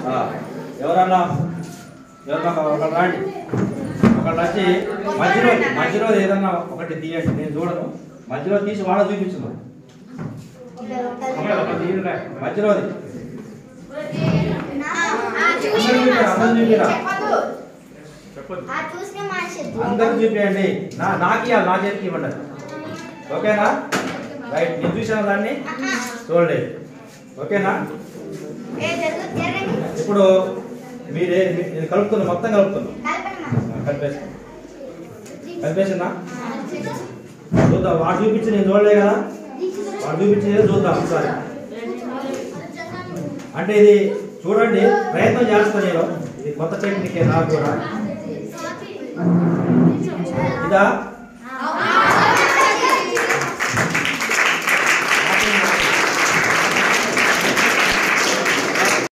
ఆ, ఎవరన్నా ఎవరన్నా ఒకళ్ళు రాండి ఒకళ్ళు వచ్చి మధ్యలో మధ్యలో ఏదన్నా ఒకటి తీయండి నేను చూడను మధ్యలో తీసి వాళ్ళ చూపించను మధ్యలోది అందరూ చూపిరా, అందరూ చూపిరా. అందరికి చూపించండి నా నాకు ఇవ్వాలి నా చేతికి ఇవ్వండి ఓకేనా రైట్ నేను చూసాను దాన్ని చూడలేదు ఓకేనా ఇప్పుడు మీరే నేను కలుపుతున్నా మొత్తం కలుపుతున్నా కలిపేసి కలిపేసిందా చూద్దాం వాడు చూపించి నేను చూడలే కదా వాడు చూపించేది చూద్దాం ఒకసారి అంటే ఇది చూడండి ప్రయత్నం చేస్తాను నేను ఇది కొత్త టెక్నిక్ నాకు కూడా ఇదా